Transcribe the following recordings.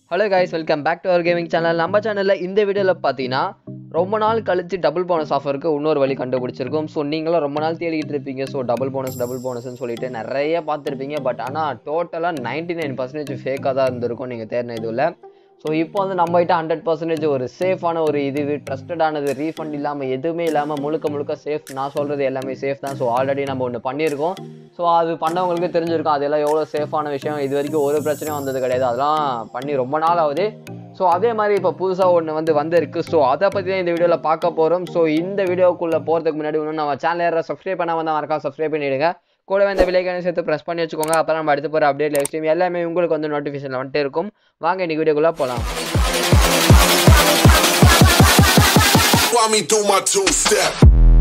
Hello guys welcome back to our gaming channel நம்ம சேனலில் இந்த வீடியோவில் பார்த்தீங்கன்னா ரொம்ப நாள் கழிச்சு டபுள் போனஸ் ஆஃபருக்கு இன்னொரு வழி கண்டுபிடிச்சிருக்கோம் ஸோ நீங்களும் ரொம்ப நாள் தேடிக்கிட்டு இருப்பீங்க ஸோ டபுள் போனஸ் டபுள் போனஸ்னு சொல்லிட்டு நிறைய பார்த்துருப்பீங்க பட் ஆனால் டோட்டலாக நைன்டி நைன் பர்சன்டேஜ் ஃபேக்காக தான் இருந்திருக்கும் நீங்கள் தேடின இதுவில் ஸோ இப்போ வந்து நம்ம கிட்ட ஹண்ட்ரட் பர்சன்டேஜ் ஒரு சேஃபான ஒரு இது ட்ரஸ்டடானது ரீஃபண்ட் இல்லாமல் எதுவுமே இல்லாமல் முழுக்க முழுக்க சேஃப் நான் சொல்கிறது எல்லாமே சேஃப் தான் ஸோ ஆல்ரெடி நம்ம ஒன்று பண்ணியிருக்கோம் ஸோ அது பண்ணவங்களுக்கு தெரிஞ்சிருக்கும் அதெல்லாம் எவ்வளோ சேஃபான விஷயம் இது வரைக்கும் ஒரு பிரச்சனையும் வந்தது கிடையாது அதெல்லாம் பண்ணி ரொம்ப நாள் ஆகுது ஸோ அதே மாதிரி இப்போ புதுசாக ஒன்று வந்து வந்திருக்கு ஸோ அதை பற்றி தான் இந்த வீடியோவில் பார்க்க போகிறோம் ஸோ இந்த வீடியோக்குள்ளே போகிறதுக்கு முன்னாடி இன்னும் நம்ம சேனல் யாராவது சப்ஸ்கிரைப் பண்ணாமல் தான் மறக்காம சப்ஸ்கிரைப் பண்ணிவிடுங்க கூடவே இந்த விலைக்கான சேர்த்து ப்ரெஸ் பண்ணி வச்சுக்கோங்க அப்போ நம்ம அடுத்து போகிற அப்டேட் லைவ் ஸ்ட்ரீம் எல்லாமே உங்களுக்கு வந்து நோட்டிஃபிகேஷன் வந்துட்டு இருக்கும் வாங்க இன்னைக்கு வீடியோக்குள்ளே போகலாம் While me do my two step.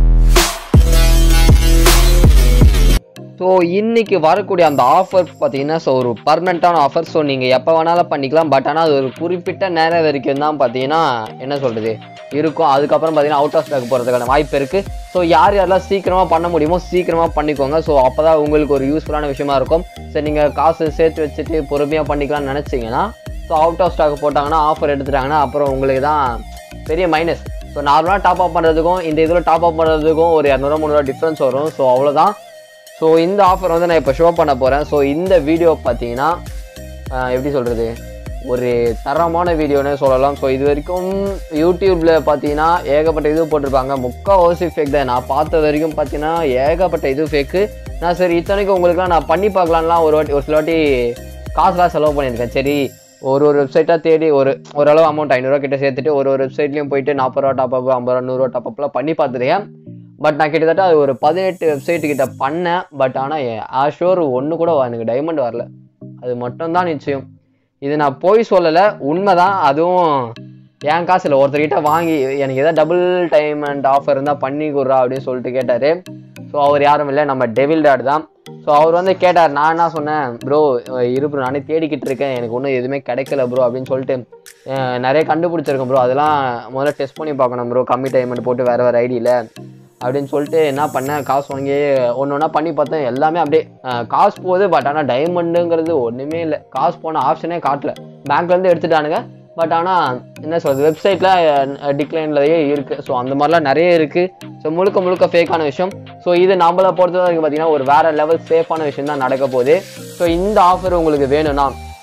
So இன்னைக்கு வரக்கூடிய அந்த ஆஃபர் பார்த்தீங்கன்னா ஸோ ஒரு பர்மனெண்ட்டான ஆஃபர் ஸோ நீங்கள் எப்போ வேணாலும் பண்ணிக்கலாம் பட் ஆனால் அது ஒரு குறிப்பிட்ட நேரம் வரைக்கும் தான் பார்த்தீங்கன்னா என்ன சொல்கிறது இருக்கும் அதுக்கப்புறம் பார்த்தீங்கன்னா அவுட் ஆஃப் ஸ்டாக் போகிறதுக்கான வாய்ப்பு இருக்குது ஸோ யார் யாரெல்லாம் சீக்கிரமாக பண்ண முடியுமோ சீக்கிரமாக பண்ணிக்கோங்க ஸோ அப்போ தான் உங்களுக்கு ஒரு யூஸ்ஃபுல்லான விஷயமா இருக்கும் சரி நீங்கள் காசு சேர்த்து வச்சுட்டு பொறுமையாக பண்ணிக்கலாம்னு நினச்சிங்கன்னா ஸோ அவுட் ஆஃப் ஸ்டாக் போட்டாங்கன்னா ஆஃபர் எடுத்துட்டாங்கன்னா அப்புறம் உங்களுக்கு தான் பெரிய மைனஸ் ஸோ நார்மலாக டாப் அப் பண்ணுறதுக்கும் இந்த இதில் டாப் அப் பண்ணுறதுக்கும் ஒரு இரநூறுவா முந்நூறுவா டிஃப்ரென்ஸ் வரும் ஸோ அவ்வளோதான் ஸோ இந்த ஆஃபர் வந்து நான் இப்போ ஷோ பண்ண போகிறேன் ஸோ இந்த வீடியோ பார்த்தீங்கன்னா ஆஹ், எப்படி சொல்கிறது ஒரு தரமான வீடியோனே சொல்லலாம் ஸோ இது வரைக்கும் யூடியூப்பில் பார்த்தீங்கன்னா ஏகப்பட்ட இது போட்டிருப்பாங்க முக்கால்வாசி ஃபேக் தான் நான் பார்த்த வரைக்கும் பார்த்தீங்கன்னா ஏகப்பட்ட இது ஃபேக்கு நான் சரி இத்தனைக்கும் உங்களுக்குலாம் நான் பண்ணி பார்க்கலான்லாம் ஒரு வாட்டி ஒரு சில வாட்டி காசுலாம் செலவு பண்ணியிருக்கேன் சரி ஒரு ஒரு வெப்சைட்டாக தேடி ஒரு ஓரளவு அமௌண்ட் ஐநூறுரூவா கிட்ட சேர்த்துட்டு ஒரு ஒரு வெப்சைட்லையும் போயிட்டு நாற்பது ரூபா டாப் அப் ஐம்பது ரூபா நூறுரூவா டாப் அப்லாம் பண்ணி பார்த்துருக்கேன் பட் நான் கிட்டத்தட்ட அது ஒரு பதினெட்டு வெப்சைட்டு கிட்ட பண்ணேன் பட் ஆனால் ஆஷோர் ஒன்று கூட வ- எனக்கு டைமண்ட் வரல அது மட்டும்தான் நிச்சயம் இது நான் போய் சொல்லலை உண்மைதான் அதுவும் என் காசு இல்லை ஒருத்தர்கிட்ட வாங்கி எனக்கு ஏதாவது டபுள் டைமண்ட் ஆஃபர் இருந்தால் பண்ணி கொடுறா அப்படின்னு சொல்லிட்டு கேட்டார் ஸோ அவர் யாரும் இல்லை நம்ம டெவில் டாட் தான் ஸோ அவர் வந்து கேட்டார் நான் என்ன சொன்னேன் ப்ரோ இரு ப்ரோ நானே தேடிக்கிட்டு இருக்கேன் எனக்கு ஒன்றும் எதுவுமே கிடைக்கல ப்ரோ அப்படின்னு சொல்லிட்டு அஹ், நிறைய கண்டுபிடிச்சிருக்கேன் ப்ரோ அதெல்லாம் முதல்ல டெஸ்ட் பண்ணி பார்க்கணும் ப்ரோ கம்மி டைமண்ட் போட்டு வேறு வேறு ஐடியில் அப்படின்னு சொல்லிட்டு என்ன பண்ணேன் காசு வாங்கி ஒன்று ஒன்றா பண்ணி பார்த்தேன் எல்லாமே அப்படியே அஹ், காசு போகுது பட் ஆனால் டைமண்டுங்கிறது ஒன்றுமே இல்லை காசு போன ஆப்ஷனே காட்டல பேங்க்லேருந்து எடுத்துட்டானுங்க பட் ஆனால் என்ன சொல்கிறது வெப்சைட்டில் டிக்ளைன்லயே இருக்குது ஸோ அந்த மாதிரிலாம் நிறைய இருக்குது ஸோ முழுக்க முழுக்க ஃபேக்கான விஷயம் ஸோ இது நம்மளை பொறுத்த வரைக்கும் பார்த்தீங்கன்னா ஒரு வேறு லெவல் சேஃபான விஷயம் தான் நடக்க போகுது ஸோ இந்த ஆஃபர் உங்களுக்கு வேணும்னா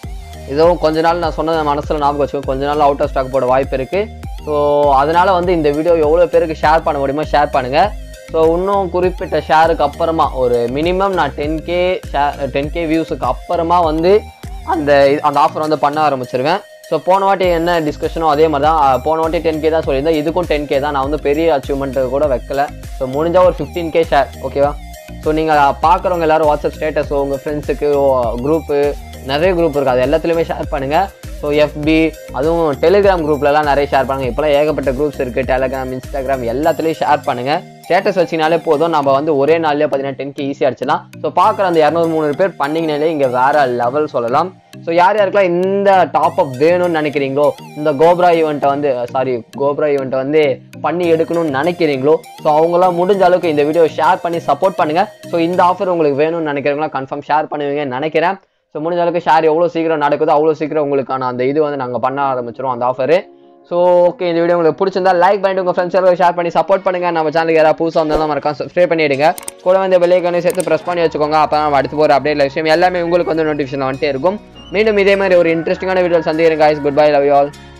ஏதோ கொஞ்ச நாள் நான் சொன்னதை மனசில் ஞாபகம் வச்சுக்கோ கொஞ்ச நாள் அவுட் ஆஃப் ஸ்டாக் போட வாய்ப்பு இருக்குது ஸோ அதனால் வந்து இந்த வீடியோ எவ்வளோ பேருக்கு ஷேர் பண்ண முடியுமோ ஷேர் பண்ணுங்கள் ஸோ இன்னும் குறிப்பிட்ட ஷேருக்கு அப்புறமா ஒரு மினிமம் நான் ten K share ten K வியூஸுக்கு அப்புறமா வந்து அந்த இது- அந்த ஆஃபர் வந்து பண்ண ஆரம்பிச்சிருவேன் ஸோ போன வாட்டி என்ன டிஸ்கஷனோ அதே மாதிரி தான் அஹ், போன வாட்டி டென் கே தான் சொல்லியிருந்தேன் இதுக்கும் டென் கே தான் நான் வந்து பெரிய அச்சீவ்மெண்ட் கூட வைக்கல ஸோ முடிஞ்சால் ஒரு ஃபிஃப்டீன் கே ஷேர் ஓகேவா ஸோ நீங்கள் பார்க்குறவங்க எல்லாரும் வாட்ஸ்அப் ஸ்டேட்டஸோ உங்கள் ஃப்ரெண்ட்ஸுக்கு குரூப்பு நிறைய குரூப் இருக்குது அது எல்லாத்துலேயுமே ஷேர் பண்ணுங்கள் ஸோ எஃபி அதுவும் டெலிகிராம் குரூப்லலாம் நிறைய ஷேர் பண்ணுங்கள் இப்போலாம் ஏகப்பட்ட குரூப்ஸ் இருக்குது டெலிகிராம் இன்ஸ்டாகிராம் எல்லாத்துலேயும் ஷேர் பண்ணுங்கள் ஸ்டேட்டஸ் வச்சிங்கனாலே போதும் நம்ம வந்து ஒரே நாள்லேயே பார்த்தீங்கன்னா டென் கே ஈஸியாக அடிச்சிடலாம் ஸோ பார்க்குற அந்த இரநூறு மூணு பேர் பண்ணிங்கனாலே இங்கே வேற லெவல் சொல்லலாம் ஸோ யார் யாருக்கெல்லாம் இந்த டாப் அப் வேணும்னு நினைக்கிறீங்களோ இந்த கோப்ரா ஈவெண்ட்டை வந்து சாரி கோப்ரா ஈவெண்ட்டை வந்து பண்ணி எடுக்கணும்னு நினைக்கிறீங்களோ ஸோ அவங்களாம் முடிஞ்ச அளவுக்கு இந்த வீடியோ ஷேர் பண்ணி சப்போர்ட் பண்ணுங்கள் ஸோ இந்த ஆஃபர் உங்களுக்கு வேணும்னு நினைக்கிறவங்களாம் கன்ஃபார்ம் ஷேர் பண்ணுவீங்கன்னு நினைக்கிறேன் ஸோ முடிஞ்ச அளவுக்கு ஷேர் எவ்வளோ சீக்கிரம் நடக்குதோ அவ்வளோ சீக்கிரம் உங்களுக்கான அந்த இது வந்து நாங்கள் பண்ண ஆரம்பிச்சிரும் அந்த ஆஃபரு ஸோ ஓகே இந்த வீடியோ உங்களுக்கு பிடிச்சிருந்தா லைக் பண்ணிட்டு உங்கள் ஃப்ரெண்ட்ஸ் எல்லாம் ஷேர் பண்ணி சப்போர்ட் பண்ணுங்க நம்ம சேனலுக்கு யாராவது புதுசாக இருந்தாலும் மறக்காம சப்ஸ்கிரைப் பண்ணிடுங்க கூட வந்து பெல்லைக்கானே சேர்த்து ப்ரெஸ் பண்ணி வச்சுக்கோங்க அப்போ நம்ம அடுத்து போகிற அப்டேட் விஷயம் எல்லாமே உங்களுக்கு வந்து நோட்டிஃபிகேஷன் வந்துட்டே இருக்கும் மீண்டும் இதே மாதிரி ஒரு இன்ட்ரெஸ்டிங்கான வீடியோ சந்திக்கிறேன் guys good bye love you all